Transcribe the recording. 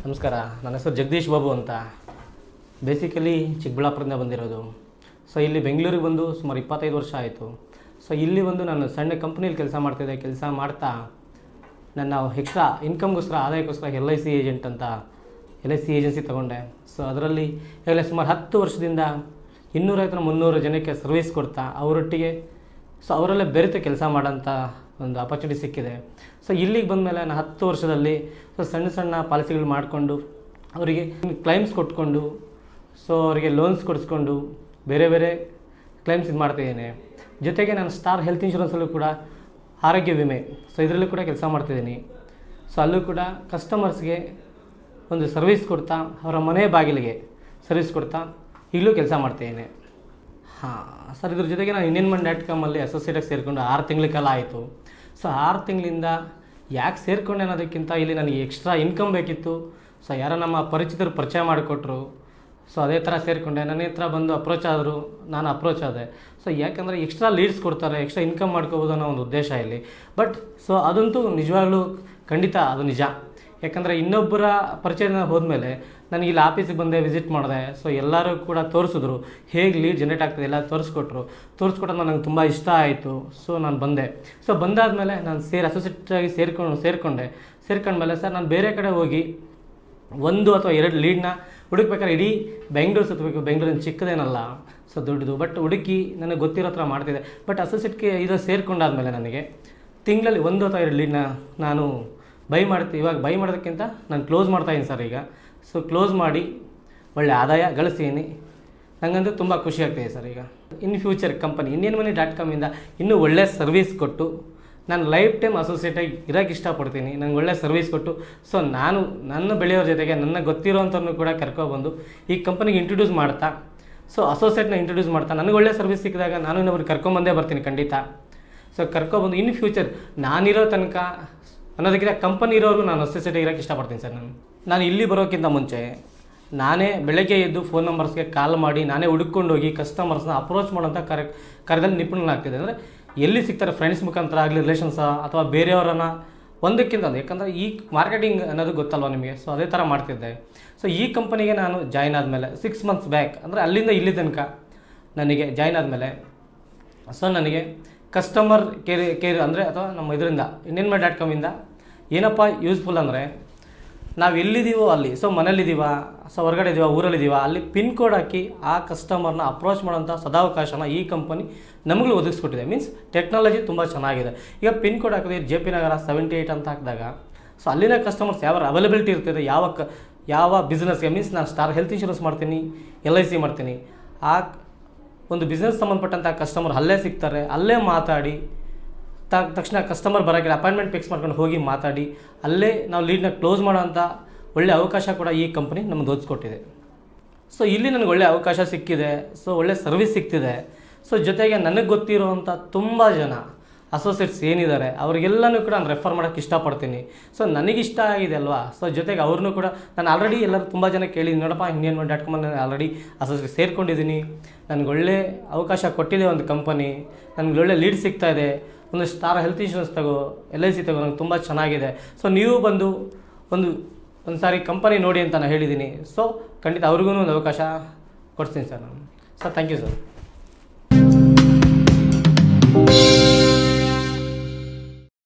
ನಮಸ್ಕಾರ ನನ್ನ ಹೆಸರು ಜಗದೀಶ್ ಬಾಬು ಅಂತ ಬೇಸಿಕಲಿ ಚಿಕ್ಕಬಳ್ಳಾಪುರದಿಂದ ಬಂದಿರೋದು ಸೊ ಇಲ್ಲಿ ಬೆಂಗಳೂರಿಗೆ ಬಂದು ಸುಮಾರು ಇಪ್ಪತ್ತೈದು ವರ್ಷ ಆಯಿತು ಸೊ ಇಲ್ಲಿ ಬಂದು ನಾನು ಸಣ್ಣ ಕಂಪ್ನಿಯಲ್ಲಿ ಕೆಲಸ ಮಾಡ್ತಿದ್ದೆ ಕೆಲಸ ಮಾಡ್ತಾ ನನ್ನ ಎಕ್ಸ್ಟ್ರಾ ಇನ್ಕಮ್ಗೋಸ್ಕರ ಆದಾಯಕ್ಕೋಸ್ಕರ ಎಲ್ ಐ ಸಿ ಏಜೆಂಟ್ ಅಂತ ಎಲ್ ಐ ಸಿ ಏಜೆನ್ಸಿ ತೊಗೊಂಡೆ ಸೊ ಅದರಲ್ಲಿ ಈಗಲೇ ಸುಮಾರು ಹತ್ತು ವರ್ಷದಿಂದ ಇನ್ನೂರೈವತ್ತು ಮುನ್ನೂರು ಜನಕ್ಕೆ ಸರ್ವಿಸ್ ಕೊಡ್ತಾ ಅವರೊಟ್ಟಿಗೆ ಸೊ ಅವರಲ್ಲೇ ಬೆರೆತು ಕೆಲಸ ಮಾಡೋಂಥ ಒಂದು ಅಪರ್ಚುನಿಟಿ ಸಿಕ್ಕಿದೆ ಸೊ ಇಲ್ಲಿಗೆ ಬಂದಮೇಲೆ ನಾನು ಹತ್ತು ವರ್ಷದಲ್ಲಿ ಸೊ ಸಣ್ಣ ಸಣ್ಣ ಪಾಲಿಸಿಗಳು ಮಾಡಿಕೊಂಡು ಅವರಿಗೆ ಕ್ಲೈಮ್ಸ್ ಕೊಟ್ಕೊಂಡು ಸೊ ಅವರಿಗೆ ಲೋನ್ಸ್ ಕೊಡಿಸ್ಕೊಂಡು ಬೇರೆ ಬೇರೆ ಕ್ಲೈಮ್ಸ್ ಇದು ಮಾಡ್ತಿದ್ದೇನೆ ಜೊತೆಗೆ ನಾನು ಸ್ಟಾರ್ ಹೆಲ್ತ್ ಇನ್ಶೂರೆನ್ಸಲ್ಲೂ ಕೂಡ ಆರೋಗ್ಯ ವಿಮೆ ಸೊ ಇದರಲ್ಲೂ ಕೂಡ ಕೆಲಸ ಮಾಡ್ತಿದ್ದೀನಿ ಸೊ ಅಲ್ಲೂ ಕೂಡ ಕಸ್ಟಮರ್ಸ್ಗೆ ಒಂದು ಸರ್ವಿಸ್ ಕೊಡ್ತಾ ಅವರ ಮನೆ ಬಾಗಿಲಿಗೆ ಸರ್ವಿಸ್ ಕೊಡ್ತಾ ಈಗಲೂ ಕೆಲಸ ಮಾಡ್ತಿದ್ದೇನೆ ಹಾಂ ಸರ್ ಇದ್ರ ಜೊತೆಗೆ ನಾನು ಇಂಡಿಯನ್ ಮನ್ ಡಾಟ್ ಕಾಮಲ್ಲಿ ಅಸೋಸಿಯೇಟಾಗಿ ಸೇರಿಕೊಂಡು ಆರು ತಿಂಗಳ ಕಾಲ ಆಯಿತು ಸೊ ಆರು ತಿಂಗಳಿಂದ ಯಾಕೆ ಸೇರಿಕೊಂಡೆ ಅನ್ನೋದಕ್ಕಿಂತ ಇಲ್ಲಿ ನನಗೆ ಎಕ್ಸ್ಟ್ರಾ ಇನ್ಕಮ್ ಬೇಕಿತ್ತು ಸೊ ಯಾರೋ ನಮ್ಮ ಪರಿಚಿತರು ಪರಿಚಯ ಮಾಡಿಕೊಟ್ರು ಸೊ ಅದೇ ಥರ ಸೇರಿಕೊಂಡೆ ನನ್ನ ಹತ್ರ ಬಂದು ಅಪ್ರೋಚ್ ಆದರು ನಾನು ಅಪ್ರೋಚ್ ಆದೆ ಸೊ ಯಾಕಂದರೆ ಎಕ್ಸ್ಟ್ರಾ ಲೀಡ್ಸ್ ಕೊಡ್ತಾರೆ ಎಕ್ಸ್ಟ್ರಾ ಇನ್ಕಮ್ ಮಾಡ್ಕೋಬೋದು ಅನ್ನೋ ಒಂದು ಉದ್ದೇಶ ಇಲ್ಲಿ ಬಟ್ ಸೊ ಅದಂತೂ ನಿಜವಾಗ್ಲೂ ಖಂಡಿತ ಅದು ನಿಜ ಯಾಕಂದರೆ ಇನ್ನೊಬ್ಬರ ಪರಿಚಯದಿಂದ ಹೋದ್ಮೇಲೆ ನನಗೆ ಇಲ್ಲಿ ಆಫೀಸಿಗೆ ಬಂದೆ ವಿಸಿಟ್ ಮಾಡಿದೆ ಸೊ ಎಲ್ಲರೂ ಕೂಡ ತೋರಿಸಿದ್ರು ಹೇಗೆ ಲೀಡ್ ಜನ್ರೇಟ್ ಆಗ್ತದೆ ಎಲ್ಲ ತೋರಿಸ್ಕೊಟ್ರು ತೋರಿಸ್ಕೊಟ್ಟದ್ದು ನನಗೆ ತುಂಬ ಇಷ್ಟ ಆಯಿತು ಸೊ ನಾನು ಬಂದೆ ಸೊ ಬಂದಾದಮೇಲೆ ನಾನು ಸೇರಿ ಅಸೋಸಿಯೇಟ್ ಆಗಿ ಸೇರ್ಕೊಂಡು ಸೇರಿಕೊಂಡೆ ಸೇರ್ಕೊಂಡ್ಮೇಲೆ ಸರ್ ನಾನು ಬೇರೆ ಕಡೆ ಹೋಗಿ ಒಂದು ಅಥವಾ ಎರಡು ಲೀಡ್ನ ಹುಡುಕ್ಬೇಕಾದ್ರೆ ಇಡೀ ಬೆಂಗಳೂರು ಸುತ್ತಬೇಕು ಬೆಂಗಳೂರಿನ ಚಿಕ್ಕದೇನಲ್ಲ ಸೊ ದೊಡ್ಡದು ಬಟ್ ಹುಡುಕಿ ನನಗೆ ಗೊತ್ತಿರೋ ಥರ ಮಾಡ್ತಿದ್ದೆ ಬಟ್ ಅಸೋಸಿಯೇಟ್ಗೆ ಇದು ಸೇರ್ಕೊಂಡಾದ್ಮೇಲೆ ನನಗೆ ತಿಂಗಳಲ್ಲಿ ಒಂದು ಅಥವಾ ಎರಡು ಲೀಡ್ನ ನಾನು ಬೈ ಮಾಡ್ತೀನಿ ಇವಾಗ ಬೈ ಮಾಡೋದಕ್ಕಿಂತ ನಾನು ಕ್ಲೋಸ್ ಮಾಡ್ತಾಯಿದ್ದೀನಿ ಸರ್ ಈಗ ಸೊ ಕ್ಲೋಸ್ ಮಾಡಿ ಒಳ್ಳೆ ಆದಾಯ ಗಳಿಸ್ತೀನಿ ನನಗಂತೂ ತುಂಬ ಖುಷಿ ಆಗ್ತಿದೆ ಸರ್ ಈಗ in future company Indian money dot ಕಾಮಿಂದ ಇನ್ನೂ ಒಳ್ಳೆ ಸರ್ವಿಸ್ ಕೊಟ್ಟು ನಾನು ಲೈಫ್ ಟೈಮ್ ಅಸೋಸಿಯೇಟಾಗಿ ಇರೋಕ್ಕೆ ಇಷ್ಟಪಡ್ತೀನಿ ನಂಗೆ ಒಳ್ಳೆ ಸರ್ವಿಸ್ ಕೊಟ್ಟು ಸೊ ನಾನು ನನ್ನ ಬೆಳೆಯೋರ ಜೊತೆಗೆ ನನ್ನ ಗೊತ್ತಿರೋವಂಥವ್ರನ್ನು ಕೂಡ ಕರ್ಕೊಬಂದು ಈ ಕಂಪನಿಗೆ ಇಂಟ್ರೊಡ್ಯೂಸ್ ಮಾಡ್ತಾ ಸೊ ಅಸೋಸಿಯೇಟ್ನ ಇಂಟ್ರೊಡ್ಯೂಸ್ ಮಾಡ್ತಾ ನನಗೆ ಒಳ್ಳೆ ಸರ್ವಿಸ್ ಸಿಕ್ಕಿದಾಗ ನಾನು ಇನ್ನೊಬ್ರಿಗೆ ಕರ್ಕೊಂಬಂದೇ ಬರ್ತೀನಿ ಖಂಡಿತ ಸೊ ಕರ್ಕೊಬಂದು ಇನ್ ಫ್ಯೂಚರ್ ನಾನಿರೋ ತನಕ ಅನ್ನೋದಕ್ಕಿಂತ ಕಂಪನಿ ಇರೋರು ನಾನು ಅಸೋಸಿಯೇಟ್ ಇರೋಕ್ಕೆ ಇಷ್ಟಪಡ್ತೀನಿ ಸರ್ ನಾನು ನಾನು ಇಲ್ಲಿ ಬರೋಕ್ಕಿಂತ ಮುಂಚೆ ನಾನೇ ಬೆಳಗ್ಗೆ ಎದ್ದು ಫೋನ್ ನಂಬರ್ಸ್ಗೆ ಕಾಲ್ ಮಾಡಿ ನಾನೇ ಹುಡುಕೊಂಡು ಹೋಗಿ ಕಸ್ಟಮರ್ಸ್ನ ಅಪ್ರೋಚ್ ಮಾಡೋಂಥ ಕಾರ್ಯ ಕಾರ್ಯದಲ್ಲಿ ನಿಪುಣನಾಗ್ತಿದೆ ಅಂದರೆ ಎಲ್ಲಿ ಸಿಗ್ತಾರೆ ಫ್ರೆಂಡ್ಸ್ ಮುಖಾಂತರ ಆಗಲಿ ರಿಲೇಷನ್ಸ ಅಥವಾ ಬೇರೆಯವರನ್ನ ಒಂದಕ್ಕಿಂತ ಒಂದು ಯಾಕಂದರೆ ಈ ಮಾರ್ಕೆಟಿಂಗ್ ಅನ್ನೋದು ಗೊತ್ತಲ್ವ ನಿಮಗೆ ಸೊ ಅದೇ ಥರ ಮಾಡ್ತಿದ್ದೆ ಸೊ ಈ ಕಂಪನಿಗೆ ನಾನು ಜಾಯ್ನ್ ಆದಮೇಲೆ ಸಿಕ್ಸ್ ಮಂತ್ಸ್ ಬ್ಯಾಕ್ ಅಂದರೆ ಅಲ್ಲಿಂದ ಇಲ್ಲಿ ತನಕ ನನಗೆ ಜಾಯ್ನ್ ಆದಮೇಲೆ ಸೊ ನನಗೆ ಕಸ್ಟಮರ್ ಕೇರ್ ಕೇರ್ ಅಂದರೆ ಅಥವಾ ನಮ್ಮ ಇದರಿಂದ ಇಂಡಿಯನ್ ಮೈ ಡಾಟ್ ಕಾಮಿಂದ ಏನಪ್ಪ ಯೂಸ್ಫುಲ್ ಅಂದರೆ ನಾವು ಎಲ್ಲಿದ್ದೀವೋ ಅಲ್ಲಿ ಸೊ ಮನೇಲಿದ್ದೀವ ಸೊ ಹೊರಗಡೆ ಇದೀವ ಊರಲ್ಲಿದ್ದೀವ ಅಲ್ಲಿ ಪಿನ್ ಕೋಡ್ ಹಾಕಿ ಆ ಕಸ್ಟಮರ್ನ ಅಪ್ರೋಚ್ ಮಾಡೋಂಥ ಸದಾವಕಾಶನ ಈ ಕಂಪನಿ ನಮಗೂ ಒದಗಿಸ್ಕೊಟ್ಟಿದೆ ಮೀನ್ಸ್ ಟೆಕ್ನಾಲಜಿ ತುಂಬ ಚೆನ್ನಾಗಿದೆ ಈಗ ಪಿನ್ ಕೋಡ್ ಹಾಕಿದ್ರೆ J P Nagar seventy eight ಅಂತ ಹಾಕಿದಾಗ ಸೊ ಅಲ್ಲಿನ ಕಸ್ಟಮರ್ಸ್ ಯಾವ ಅವೈಲಬಿಲಿಟಿ ಇರ್ತದೆ ಯಾವ ಕ ಯಾವ ಬಿಸ್ನೆಸ್ಗೆ ಮೀನ್ಸ್ ನಾನು ಸ್ಟಾರ್ ಹೆಲ್ತ್ ಇನ್ಶೂರೆನ್ಸ್ ಮಾಡ್ತೀನಿ ಎಲ್ ಐ ಸಿ ಮಾಡ್ತೀನಿ ಆ ಒಂದು ಬಿಸ್ನೆಸ್ ಸಂಬಂಧಪಟ್ಟಂಥ ಕಸ್ಟಮರ್ ಅಲ್ಲೇ ಸಿಗ್ತಾರೆ ಅಲ್ಲೇ ಮಾತಾಡಿ ತ ತಕ್ಷಣ ಕಸ್ಟಮರ್ ಬರೋಕ್ಕೆ ಅಪಾಯಿಂಟ್ಮೆಂಟ್ ಫಿಕ್ಸ್ ಮಾಡ್ಕೊಂಡು ಹೋಗಿ ಮಾತಾಡಿ ಅಲ್ಲೇ ನಾವು ಲೀಡ್ನ ಕ್ಲೋಸ್ ಮಾಡೋಂಥ ಒಳ್ಳೆ ಅವಕಾಶ ಕೂಡ ಈ ಕಂಪನಿ ನಮ್ಗೆ ಒದಗಿಸ್ಕೊಟ್ಟಿದೆ ಸೊ ಇಲ್ಲಿ ನನಗೆ ಒಳ್ಳೆ ಅವಕಾಶ ಸಿಕ್ಕಿದೆ ಸೊ ಒಳ್ಳೆ ಸರ್ವಿಸ್ ಸಿಗ್ತಿದೆ ಸೊ ಜೊತೆಗೆ ನನಗೆ ಗೊತ್ತಿರೋವಂಥ ತುಂಬ ಜನ ಅಸೋಸಿಯೇಟ್ಸ್ ಏನಿದ್ದಾರೆ ಅವ್ರಿಗೆಲ್ಲನೂ ಕೂಡ ನಾನು ರೆಫರ್ ಮಾಡೋಕ್ಕೆ ಇಷ್ಟಪಡ್ತೀನಿ ಸೊ ನನಗಿಷ್ಟ ಆಗಿದೆ ಅಲ್ವಾ ಸೊ ಜೊತೆಗೆ ಅವ್ರನ್ನೂ ಕೂಡ ನಾನು ಆಲ್ರೆಡಿ ಎಲ್ಲರೂ ತುಂಬ ಜನ ಕೇಳಿದ್ದೀನಿ ನೋಡಪ್ಪ ಇಂಡಿಯನ್ ಡಾಟ್ ಕಾಮಲ್ಲಿ ನಾನು ಆಲ್ರೆಡಿ ಅಸೋಸಿಯೇಟ್ ಸೇರ್ಕೊಂಡಿದ್ದೀನಿ ನನಗೆ ಒಳ್ಳೆ ಅವಕಾಶ ಕೊಟ್ಟಿದೆ ಒಂದು ಕಂಪನಿ ನನಗೆ ಒಳ್ಳೆ ಲೀಡ್ ಸಿಗ್ತಾ ಇದೆ ಒಂದು ಸ್ಟಾರ್ ಹೆಲ್ತ್ ಇನ್ಶೂರೆನ್ಸ್ ತಗೋ ಎಲ್ ಐ ಸಿ ತಗೋ ನಂಗೆ ತುಂಬ ಚೆನ್ನಾಗಿದೆ ಸೊ ನೀವು ಬಂದು ಒಂದು ಒಂದು ಸಾರಿ ಕಂಪನಿ ನೋಡಿ ಅಂತ ನಾನು ಹೇಳಿದ್ದೀನಿ ಸೊ ಖಂಡಿತ ಅವ್ರಿಗೂ ಒಂದು ಅವಕಾಶ ಕೊಡ್ತೀನಿ ಸರ್ ನಾನು ಸರ್ ಥ್ಯಾಂಕ್ ಯು ಸರ್